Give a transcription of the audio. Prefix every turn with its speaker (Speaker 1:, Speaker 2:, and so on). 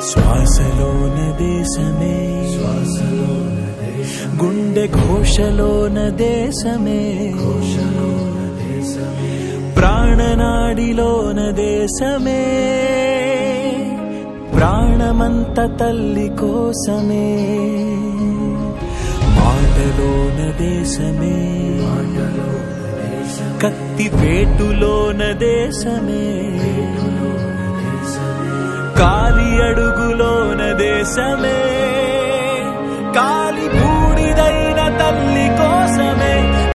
Speaker 1: శ్వాసలోన దేశమే గుండె ఘోషలోన దేశమే ప్రాణనాడిలోన దేశమే ప్రాణమంత తల్లి కోసమే మాటలోన దేశమే కత్తి వేటులోన దేశమే కాలి అడుగులోన దేశమే